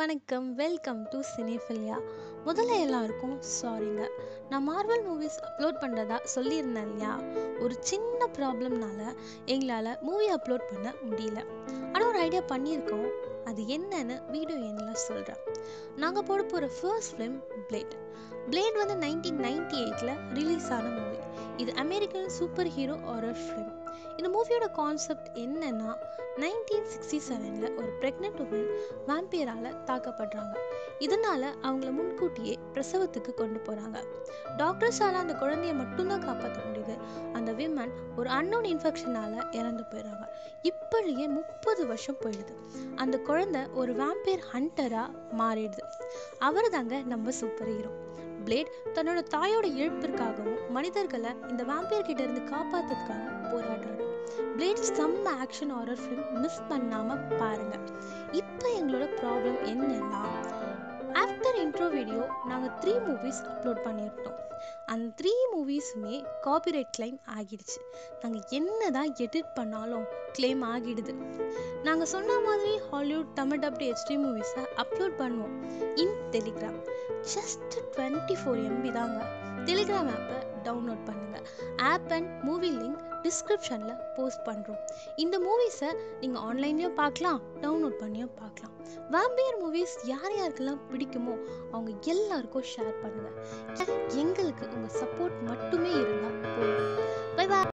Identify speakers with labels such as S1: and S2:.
S1: வணக்கம் welcome to சினிஃபிலியா முதல்ல எல்லாருக்கும் சாரிங்க நான் மார்வல் மூவிஸ் அப்லோட் பண்ணுறதா சொல்லியிருந்தேன் இல்லையா ஒரு சின்ன ப்ராப்ளம்னால எங்களால் மூவி அப்லோட் பண்ண முடியல ஆனால் ஒரு ஐடியா பண்ணியிருக்கோம் அது என்னன்னு வீடியோ எண்ணில் சொல்கிறேன் நாங்கள் போட போகிற ஃபர்ஸ்ட் ஃபிலிம் பிளேட் பிளேட் வந்து நைன்டீன் நைன்டி எயிட்டில் ரிலீஸ் ஆன மூவி இது American super hero horror film இந்த மூவியோட கான்செப்ட் என்னன்னா நைன்டீன் சிக்ஸ்டி செவனில் ஒரு ப்ரெக்னென்ட் உமன் வாம்பியரால் தாக்கப்படுறாங்க இதனால் அவங்கள முன்கூட்டியே பிரசவத்துக்கு கொண்டு போகிறாங்க டாக்டர்ஸால் அந்த குழந்தைய மட்டும்தான் காப்பாற்ற முடியுது அந்த விமன் ஒரு அன்னோன் இன்ஃபெக்ஷனால் இறந்து போயிடுறாங்க இப்படியே முப்பது வருஷம் போயிடுது அந்த குழந்தை ஒரு வாம்பியர் ஹண்டராக மாறிடுது அவர் தாங்க நம்ம சூப்பர் ஹீரோ பிளேட் தன்னோட தாயோட இழப்பிற்காகவும் மனிதர்களை இந்த வாம்பியர் கிட்ட இருந்து காப்பாத்துறதுக்காக போராடுறாரு பிளேட் செம்ம ஆக்ஷன் ஹாரர் ஃபிலிம் மிஸ் பண்ணாம பாருங்க இப்போ எங்களோட ப்ராப்ளம் என்னன்னா ஆஃப்டர் இன்ட்ரோ வீடியோ நாங்கள் த்ரீ மூவிஸ் அப்லோட் பண்ணியிருந்தோம் அந்த த்ரீ மூவிஸுமே காப்பிரைட் கிளைம் ஆகிடுச்சு நாங்கள் என்ன தான் எடிட் பண்ணாலும் கிளைம் ஆகிடுது நாங்கள் சொன்ன மாதிரி ஹாலிவுட் தமிழ் டப்டு ஹெச்டி மூவிஸை அப்லோட் பண்ணுவோம் in Telegram just twenty four MB தாங்க டெலிகிராம் ஆப்பை டவுன்லோட் பண்ணுங்கள் ஆப் அண்ட் மூவி லிங்க் டிஸ்கிரிப்ஷனில் போஸ்ட் பண்ணுறோம் இந்த மூவிஸை நீங்கள் ஆன்லைன்லேயும் பார்க்கலாம் டவுன்லோட் பண்ணியும் பார்க்கலாம் வாம்பியர் மூவிஸ் யார் யாருக்கெல்லாம் பிடிக்குமோ அவங்க எல்லாருக்கும் ஷேர் பண்ணுங்கள் எங்களுக்கு உங்கள் சப்போர்ட் மட்டுமே இருந்தால் போதும் பை பாய்